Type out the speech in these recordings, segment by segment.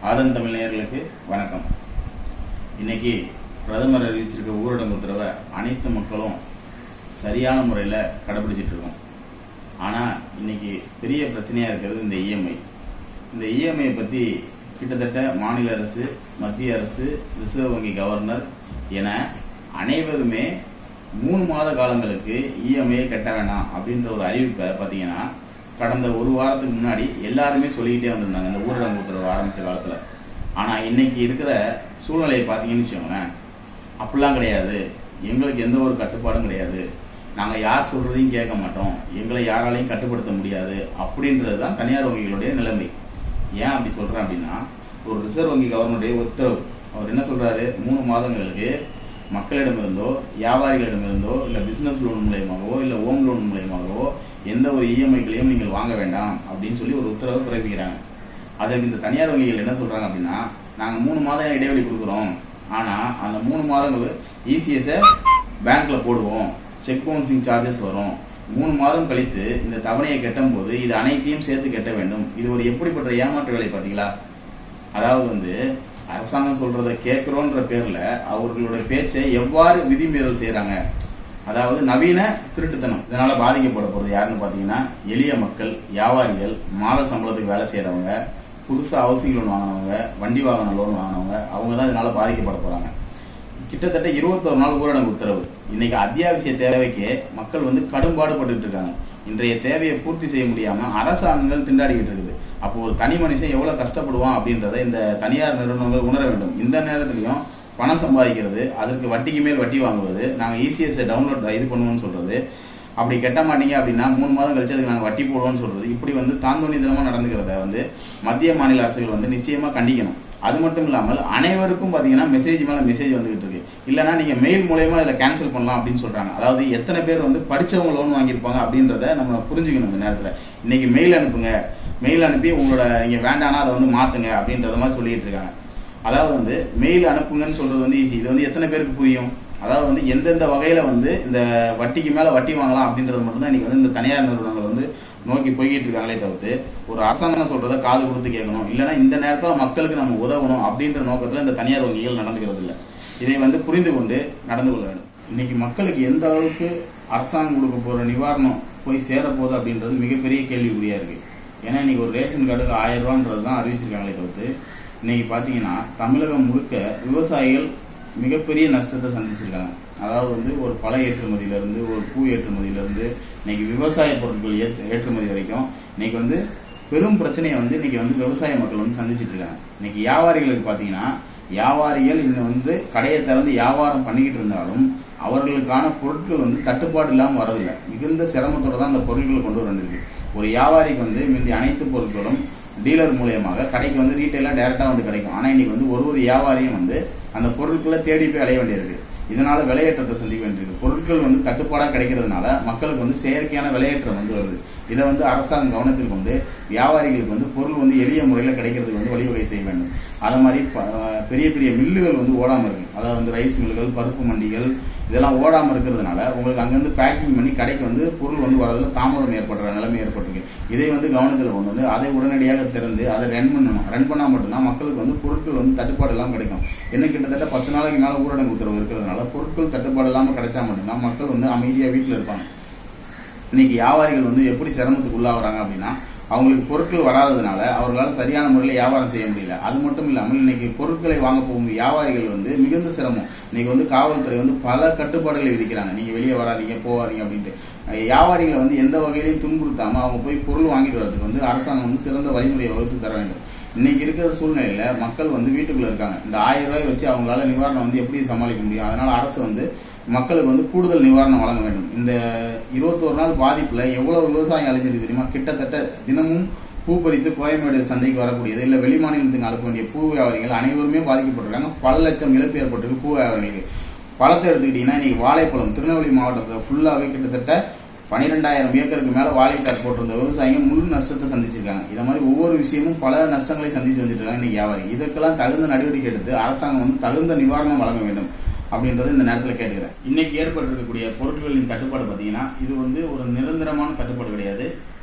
ஆதன் தமிழ் நேயர்களுக்கு வணக்கம் இன்னைக்கு பிரதமர் அறிவிச்சிருக்க ஊரடங்கு உத்தரவை அனைத்து மக்களும் சரியான முறையில் கடைபிடிச்சிட்டு இருக்கோம் ஆனால் இன்னைக்கு பெரிய பிரச்சனையாக இருக்கிறது இந்த இஎம்ஐ இந்த இஎம்ஐ பற்றி கிட்டத்தட்ட மாநில அரசு மத்திய அரசு ரிசர்வ் வங்கி கவர்னர் என அனைவருமே மூணு மாத காலங்களுக்கு இஎம்ஐ கட்ட வேணாம் அப்படின்ற ஒரு அறிவிப்பை பார்த்தீங்கன்னா கடந்த ஒரு வாரத்துக்கு முன்னாடி எல்லாருமே சொல்லிக்கிட்டே வந்திருந்தாங்க இந்த ஊரடங்கு உத்தரவு ஆரம்பித்த காலத்தில் ஆனால் இன்னைக்கு இருக்கிற சூழ்நிலையை பார்த்தீங்கன்னு வச்சுக்கோங்களேன் அப்படிலாம் கிடையாது எங்களுக்கு எந்த ஒரு கட்டுப்பாடும் கிடையாது நாங்கள் யார் சொல்கிறதையும் கேட்க மாட்டோம் எங்களை யாராலையும் கட்டுப்படுத்த முடியாது அப்படின்றது தான் தனியார் வங்கிகளுடைய நிலைமை ஏன் அப்படி சொல்கிறேன் அப்படின்னா ஒரு ரிசர்வ் வங்கி கவர்னருடைய உத்தரவு அவர் என்ன சொல்கிறாரு மூணு மாதங்களுக்கு மக்களிடமிருந்தோ வியாபாரிகளிடமிருந்தோ இல்லை பிஸ்னஸ் லோன் மூலயமாகவோ இல்லை ஹோம் லோன் மூலயமாகவோ எந்த ஒரு இஎம்ஐகளையும் நீங்கள் வாங்க வேண்டாம் அப்படின்னு சொல்லி ஒரு உத்தரவை பிறப்பிக்கிறாங்க அதற்கு இந்த தனியார் வங்கிகள் என்ன சொல்கிறாங்க அப்படின்னா நாங்கள் மூணு மாதம் இடைவெளி கொடுக்குறோம் ஆனால் அந்த மூணு மாதங்கள் இசிஎஸை பேங்க்கில் போடுவோம் செக் பவுன்சிங் சார்ஜஸ் வரும் மூணு மாதம் கழித்து இந்த தவணையை கட்டும் போது இது அனைத்தையும் சேர்த்து கட்ட வேண்டும் இது ஒரு எப்படிப்பட்ட ஏமாற்று வேலை பார்த்தீங்களா அதாவது வந்து அரசாங்கம் சொல்றத கேட்குறோன்ற பேர்ல அவர்களுடைய பேச்சை எவ்வாறு விதிமீறல் செய்றாங்க அதாவது நவீன திருட்டுத்தனம் இதனால பாதிக்கப்பட போறது யாருன்னு பார்த்தீங்கன்னா எளிய மக்கள் வியாபாரிகள் மாத சம்பளத்துக்கு வேலை செய்றவங்க புதுசா ஹவுசிங் லோன் வாங்கினவங்க வண்டி வாகன லோன் வாங்கினவங்க அவங்க தான் இதனால பாதிக்கப்பட போறாங்க கிட்டத்தட்ட இருபத்தொரு நாள் ஊரடங்கு உத்தரவு இன்னைக்கு அத்தியாவசிய தேவைக்கு மக்கள் வந்து கடும்பாடுபட்டுட்டு இருக்காங்க இன்றைய தேவையை பூர்த்தி செய்ய முடியாம அரசாங்கங்கள் திண்டாடிக்கிட்டு இருக்குது அப்போ ஒரு தனி மனுஷன் எவ்வளவு கஷ்டப்படுவான் அப்படின்றத இந்த தனியார் நிறுவனங்கள் உணர வேண்டும் இந்த நேரத்திலையும் பணம் சம்பாதிக்கிறது அதற்கு வட்டிக்கு மேல் வட்டி வாங்குவது நாங்கள் இசிஎஸ்ஐ டவுன்லோட் இது பண்ணுவோம்னு சொல்றது அப்படி கட்ட மாட்டீங்க அப்படின்னா மூணு மாதம் கழிச்சு அதுக்கு நாங்கள் வட்டி போடுவோம்னு சொல்றது இப்படி வந்து தாந்தோணித்தனமாக நடந்துக்கிறத வந்து மத்திய மாநில அரசுகள் வந்து நிச்சயமா கண்டிக்கணும் அது மட்டும் இல்லாமல் அனைவருக்கும் பார்த்தீங்கன்னா மெசேஜ் மேலே மெசேஜ் வந்துகிட்டு இருக்கு இல்லைனா நீங்கள் மெயில் மூலயமா இதில் கேன்சல் பண்ணலாம் அப்படின்னு சொல்கிறாங்க அதாவது எத்தனை பேர் வந்து படித்தவங்க லோன் வாங்கியிருப்பாங்க அப்படின்றத நம்ம புரிஞ்சுக்கணும் இந்த நேரத்தில் இன்னைக்கு மெயில் அனுப்புங்க மெயில் அனுப்பி உங்களோட நீங்கள் வேண்டானா அதை வந்து மாற்றுங்க அப்படின்றத மாதிரி சொல்லிட்டு இருக்காங்க அதாவது வந்து மெயில் அனுப்புங்கன்னு சொல்கிறது வந்து ஈஸி இது வந்து எத்தனை பேருக்கு புரியும் அதாவது வந்து எந்தெந்த வகையில் வந்து இந்த வட்டிக்கு மேலே வட்டி வாங்கலாம் அப்படின்றது மட்டும்தான் இன்றைக்கி வந்து இந்த தனியார் நிறுவனங்கள் வந்து நோக்கி போய்கிட்டு இருக்காங்களே தவிர்த்து ஒரு அரசாங்கம் சொல்கிறத காது கொடுத்து கேட்கணும் இல்லைன்னா இந்த நேரத்தில் மக்களுக்கு நம்ம உதவணும் அப்படின்ற நோக்கத்தில் இந்த தனியார் வங்கிகள் நடந்துக்கிறது இல்லை இதை வந்து புரிந்து கொண்டு நடந்து கொள்ள வேண்டும் இன்னைக்கு மக்களுக்கு எந்த அளவுக்கு அரசாங்கம் கொடுக்க போகிற நிவாரணம் போய் சேரப்போகுது அப்படின்றது மிகப்பெரிய கேள்விக்குறியாக இருக்குது ஏன்னா இன்னைக்கு ஒரு ரேஷன் கார்டுக்கு ஆயிரம் ரூபான்றது தான் அறிவிச்சிருக்காங்களே தவிர்த்து இன்னைக்கு பார்த்தீங்கன்னா தமிழகம் முழுக்க விவசாயிகள் மிகப்பெரிய நஷ்டத்தை சந்திச்சிருக்காங்க அதாவது வந்து ஒரு பழ ஏற்றுமதியிலிருந்து ஒரு பூ ஏற்றுமதியிலிருந்து இன்னைக்கு விவசாய பொருட்கள் ஏத்- ஏற்றுமதி வரைக்கும் இன்னைக்கு வந்து பெரும் பிரச்சனையை வந்து இன்னைக்கு வந்து விவசாய மக்கள் வந்து சந்திச்சிட்டு இருக்காங்க இன்னைக்கு வியாபாரிகளுக்கு பார்த்தீங்கன்னா வியாபாரிகள் இன்னும் வந்து கடையை திறந்து வியாபாரம் பண்ணிக்கிட்டு இருந்தாலும் அவர்களுக்கான பொருட்கள் வந்து தட்டுப்பாடு இல்லாமல் வரதில்லை மிகுந்த சிரமத்தோட தான் அந்த பொருட்களை கொண்டு வர வேண்டியிருக்கு ஒரு வியாபாரிக்கு வந்து முந்தி அனைத்து பொருட்களும் டீலர் மூலியமாக கடைக்கு வந்து ரீட்டைலாக டேரெக்டாக வந்து கிடைக்கும் ஆனால் இன்னைக்கு வந்து ஒரு ஒரு வியாபாரியும் வந்து அந்த பொருட்களை தேடி போய் அலைய வேண்டியிருக்கு இதனால விலையேற்றத்தை சந்திக்க வேண்டியிருக்கு பொருட்கள் வந்து தட்டுப்பாடாக கிடைக்கிறதுனால மக்களுக்கு வந்து செயற்கையான விலையேற்றம் வந்து வருது இதை வந்து அரசாங்கம் கவனத்தில் கொண்டு வியாபாரிகளுக்கு வந்து பொருள் வந்து எளிய முறையில் கிடைக்கிறதுக்கு வந்து வழிவகை செய்ய வேண்டும் அது மாதிரி ப- பெரிய பெரிய மில்லுகள் வந்து ஓடாமல் இருக்கு அதாவது வந்து ரைஸ் மில்லுகள் பருப்பு மண்டிகள் இதெல்லாம் ஓடாமல் இருக்கிறதுனால உங்களுக்கு அங்கேருந்து பேக்கிங் பண்ணி கடைக்கு வந்து பொருள் வந்து வரதுல தாமதம் ஏற்படுற நிலைமை ஏற்பட்டிருக்கு இதை வந்து கவனத்தில் கொண்டு வந்து அதை உடனடியாக திறந்து அதை ரன் பண்ணணும் ரன் பண்ணால் மட்டும்தான் மக்களுக்கு வந்து பொருட்கள் வந்து தட்டுப்பாடு இல்லாமல் கிடைக்கும் இன்னும் கிட்டத்தட்ட பத்து நாளைக்கு மேலே ஊரடங்கு உத்தரவு இருக்கிறதுனால பொருட்கள் தட்டுப்பாடு இல்லாமல் கிடைச்சா மட்டும்தான் மக்கள் வந்து அமைதியாக வீட்டில் இருப்பாங்க இன்னைக்கு வியாபாரிகள் வந்து எப்படி சிரமத்துக்கு உள்ளாகுறாங்க அப்படின்னா அவங்களுக்கு பொருட்கள் வராததுனால அவர்களால் சரியான முறையில் வியாபாரம் செய்ய முடியல அது மட்டும் இல்லாமல் இன்னைக்கு பொருட்களை வாங்க போகும் வியாபாரிகள் வந்து மிகுந்த சிரமம் இன்னைக்கு வந்து காவல்துறை வந்து பல கட்டுப்பாடுகளை விதிக்கிறாங்க நீங்க வெளியே வராதீங்க போகாதீங்க அப்படின்ட்டு அஹ் வியாபாரிகளை வந்து எந்த வகையிலையும் துன்புறுத்தாம அவங்க போய் பொருள் வாங்கிட்டு வரதுக்கு வந்து அரசாங்கம் வந்து சிறந்த வழிமுறையை வகுத்து தர வேண்டும் இன்னைக்கு இருக்கிற சூழ்நிலையில மக்கள் வந்து வீட்டுக்குள்ள இருக்காங்க இந்த ஆயிரம் ரூபாய் வச்சு அவங்களால நிவாரணம் வந்து எப்படி சமாளிக்க முடியும் அதனால அரசு வந்து மக்களுக்கு வந்து கூடுதல் நிவாரணம் வழங்க வேண்டும் இந்த இருபத்தோரு நாள் பாதிப்புல எவ்வளவு விவசாயம் அழிஞ்சிருக்கு தெரியுமா கிட்டத்தட்ட தினமும் பூ பறித்து கோயம்பேடு சந்தைக்கு வரக்கூடியது இல்ல வெளி மாநிலத்துக்கு அனுப்ப வேண்டிய பூ வியாபாரிகள் அனைவருமே பாதிக்கப்பட்டிருக்காங்க பல லட்சம் இழப்பு ஏற்பட்டிருக்கு பூ வியாபாரிகளுக்கு பழத்தை எடுத்துக்கிட்டீங்கன்னா இன்னைக்கு வாழைப்பழம் திருநெல்வேலி மாவட்டத்தில் ஃபுல்லாவே கிட்டத்தட்ட பனிரெண்டாயிரம் ஏக்கருக்கு மேல வாழைத்தார் போட்டிருந்த விவசாயிங்க முழு நஷ்டத்தை சந்திச்சிருக்காங்க இத மாதிரி ஒவ்வொரு விஷயமும் பல நஷ்டங்களை சந்திச்சு வந்துட்டு இருக்காங்க இன்னைக்கு வியாபாரி இதுக்கெல்லாம் தகுந்த நடவடிக்கை எடுத்து அரசாங்கம் வந்து தகுந்த நிவாரணம் வழங்க வேண்டும் அப்படின்றது இந்த நேரத்தில் கேட்டுக்கிறேன் இன்னைக்கு ஏற்பட்டிருக்கக்கூடிய பொருட்களின் தட்டுப்பாடு பார்த்தீங்கன்னா இது வந்து ஒரு நிரந்தரமான தட்டுப்பாடு கிடையாது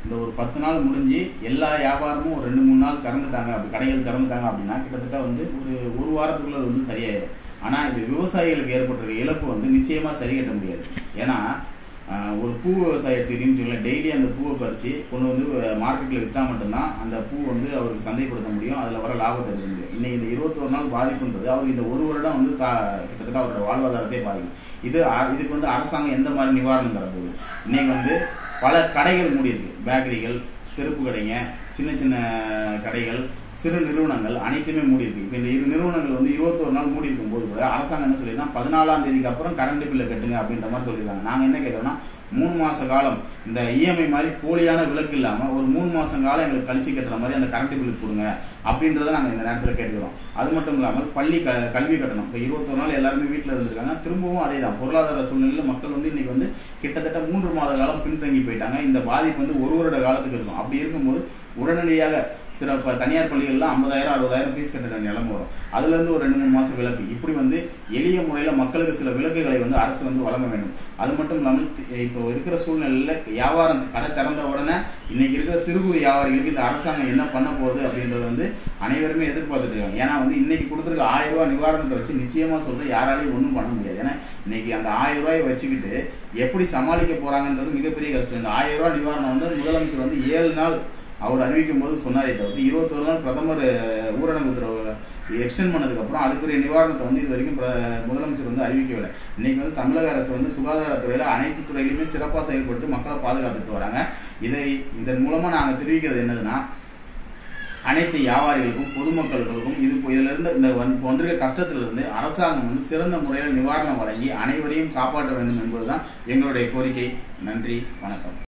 இந்த ஒரு பத்து நாள் முடிஞ்சு எல்லா வியாபாரமும் ஒரு ரெண்டு மூணு நாள் திறந்துட்டாங்க அப்படி கடைகள் திறந்துட்டாங்க அப்படின்னா கிட்டத்தட்ட வந்து ஒரு ஒரு வாரத்துக்குள்ள அது வந்து சரியாயிடும் ஆனால் இது விவசாயிகளுக்கு ஏற்பட்டிருக்க இழப்பு வந்து நிச்சயமாக சரி கட்ட முடியாது ஏன்னா ஆஹ், ஒரு பூ விவசாயி எடுத்துக்கிட்டீங்கன்னு வச்சுக்கோங்களேன் டெய்லி அந்த பூவை பறித்து கொண்டு வந்து மார்க்கெட்டில் விற்றா மட்டும்தான் அந்த பூ வந்து அவருக்கு சந்தைப்படுத்த முடியும் அதில் வர லாபத்தை எடுக்க முடியும் இன்னைக்கு இந்த இருபத்தொரு நாள் பாதிப்புன்றது அவருக்கு இந்த ஒரு வருடம் வந்து தா கிட்டத்தட்ட அவரோட வாழ்வாதாரத்தை பாதிக்கும் இது அ- இதுக்கு வந்து அரசாங்கம் எந்த மாதிரி நிவாரணம் தரப்போகுது இன்னைக்கு வந்து பல கடைகள் மூடி இருக்கு பேக்கரிகள் செருப்பு கடைங்க சின்ன சின்ன கடைகள் சிறு நிறுவனங்கள் அனைத்துமே மூடி இருக்கு இப்போ இந்த இரு நிறுவனங்கள் வந்து இருபத்தொரு நாள் மூடி இருக்கும் போது கூட அரசாங்கம் என்ன சொல்லியிருந்தா பதினாலாம் தேதிக்கு அப்புறம் கரண்ட் பில்லை கட்டுங்க அப்படின்ற மாதிரி சொல்லியிருக்காங்க நாங்கள் என்ன கேட்குறோம்னா மூணு மாச காலம் இந்த இஎம்ஐ மாதிரி போலியான விலக்கு இல்லாம ஒரு மூணு மாசம் காலம் எங்களுக்கு கழிச்சு கட்டுற மாதிரி அந்த கரண்ட் பில் கொடுங்க அப்படின்றத நாங்கள் இந்த நேரத்தில் கேட்டுக்கிறோம் அது மட்டும் இல்லாமல் பள்ளி க கல்வி கட்டணம் இப்போ இருபத்தொரு நாள் எல்லாருமே வீட்டில் இருந்திருக்காங்க திரும்பவும் அதே தான் பொருளாதார சூழ்நிலையில் மக்கள் வந்து இன்னைக்கு வந்து கிட்டத்தட்ட மூன்று மாத காலம் பின்தங்கி போயிட்டாங்க இந்த பாதிப்பு வந்து ஒரு வருட காலத்துக்கு இருக்கும் அப்படி இருக்கும்போது உடனடியாக சில இப்போ தனியார் பள்ளிகள்லாம் ஐம்பதாயிரம் அறுபதாயிரம் ஃபீஸ் கட்டுற நிலைமை வரும் அதுல இருந்து ஒரு ரெண்டு மூணு மாசம் விலக்கு இப்படி வந்து எளிய முறையில் மக்களுக்கு சில விலக்குகளை வந்து அரசு வந்து வழங்க வேண்டும் அது மட்டும் இல்லாமல் தி- இப்போ இருக்கிற சூழ்நிலையில் வியாபாரம் கடை திறந்த உடனே இன்னைக்கு இருக்கிற சிறு குறு வியாபாரிகளுக்கு இந்த அரசாங்கம் என்ன பண்ண போகுது அப்படின்றது வந்து அனைவருமே எதிர்பார்த்துட்டு இருக்காங்க ஏன்னா வந்து இன்னைக்கு கொடுத்துருக்க ஆயிரம் ரூபாய் நிவாரணத்தை வச்சு நிச்சயமா சொல்றேன் யாராலையும் ஒன்றும் பண்ண முடியாது ஏன்னா இன்னைக்கு அந்த ஆயிரம் ரூபாயை வச்சுக்கிட்டு எப்படி சமாளிக்க போறாங்கன்றது மிகப்பெரிய கஷ்டம் இந்த ஆயிரம் ரூபாய் நிவாரணம் வந்து முதலமைச்சர் வந்து ஏழு நாள் அவர் அறிவிக்கும் போது சொன்னாரே தவிர்த்து இருபத்தொரு நாள் பிரதமர் அஹ், ஊரடங்கு உத்தரவு எக்ஸ்டெண்ட் பண்ணதுக்கு அப்புறம் அதுக்குரிய நிவாரணத்தை வந்து இது வரைக்கும் பிர- முதலமைச்சர் வந்து அறிவிக்கவில்லை இன்னைக்கு வந்து தமிழக அரசு வந்து சுகாதாரத்துறையில அனைத்து துறையிலுமே சிறப்பாக செயல்பட்டு மக்களை பாதுகாத்துட்டு வராங்க இதை இதன் மூலமா நாங்க தெரிவிக்கிறது என்னதுன்னா அனைத்து வியாபாரிகளுக்கும் பொதுமக்களுக்கும் இது இப்போ இதுல இருந்து இந்த வந்து இப்போ வந்திருக்க கஷ்டத்திலிருந்து அரசாங்கம் வந்து சிறந்த முறையில் நிவாரணம் வழங்கி அனைவரையும் காப்பாற்ற வேண்டும் என்பதுதான் எங்களுடைய கோரிக்கை நன்றி வணக்கம்